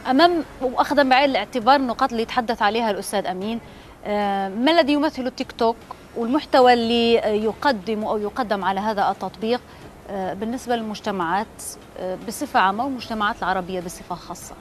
امام واخذا بعين الاعتبار النقاط اللي تحدث عليها الاستاذ امين آه، ما الذي يمثل التيك توك والمحتوى اللي يقدم او يقدم على هذا التطبيق آه، بالنسبه للمجتمعات آه، بصفه عامه والمجتمعات العربيه بصفه خاصه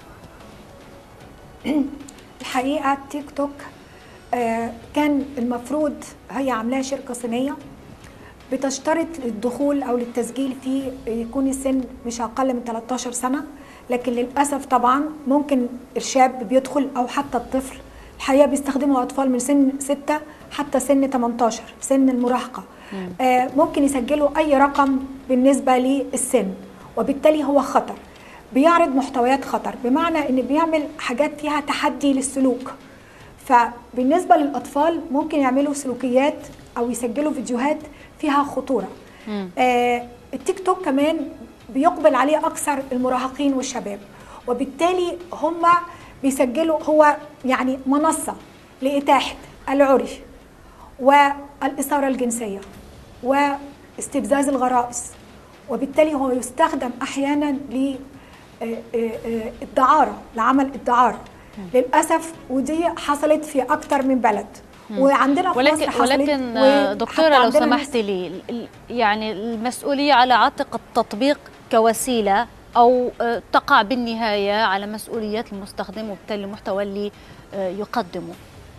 الحقيقه تيك توك كان المفروض هي عاملاها شركه صينيه بتشترط الدخول او للتسجيل فيه يكون السن مش اقل من 13 سنه لكن للاسف طبعا ممكن الشاب بيدخل او حتى الطفل الحقيقه بيستخدموا اطفال من سن 6 حتى سن 18 سن المراهقه آه ممكن يسجلوا اي رقم بالنسبه للسن وبالتالي هو خطر بيعرض محتويات خطر بمعنى ان بيعمل حاجات فيها تحدي للسلوك فبالنسبه للاطفال ممكن يعملوا سلوكيات او يسجلوا فيديوهات فيها خطوره آه التيك توك كمان بيقبل عليه اكثر المراهقين والشباب وبالتالي هم بيسجلوا هو يعني منصه لاتاحه العري والاثاره الجنسيه واستفزاز الغرائز وبالتالي هو يستخدم احيانا للدعاره لعمل الدعاره للاسف ودي حصلت في اكثر من بلد وعندنا في ولكن مصر ولكن دكتوره لو سمحتي لي يعني المسؤوليه على عاتق التطبيق كوسيله او تقع بالنهايه على مسؤوليات المستخدم وبالتالي المحتوى اللي يقدمه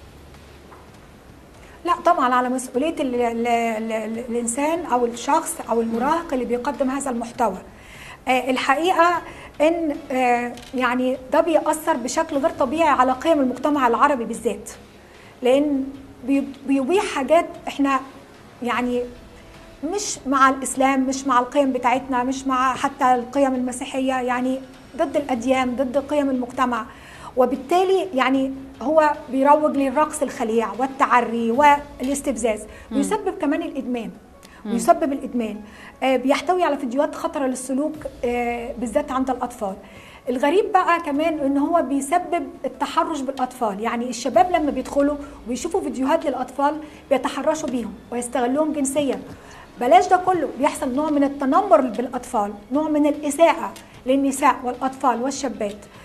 لا طبعا على مسؤوليه ال ال ال الانسان او الشخص او المراهق اللي بيقدم هذا المحتوى الحقيقه ان يعني ده بيأثر بشكل غير طبيعي على قيم المجتمع العربي بالذات لان بيبيح حاجات احنا يعني مش مع الاسلام مش مع القيم بتاعتنا مش مع حتى القيم المسيحيه يعني ضد الاديان ضد قيم المجتمع وبالتالي يعني هو بيروج للرقص الخليع والتعري والاستفزاز ويسبب كمان الادمان ويسبب الادمان آه بيحتوي على فيديوهات خطره للسلوك آه بالذات عند الاطفال الغريب بقى كمان ان هو بيسبب التحرش بالاطفال يعني الشباب لما بيدخلوا ويشوفوا فيديوهات للاطفال بيتحرشوا بيهم ويستغلوهم جنسيا بلاش ده كله بيحصل نوع من التنمر بالاطفال نوع من الاساءه للنساء والاطفال والشابات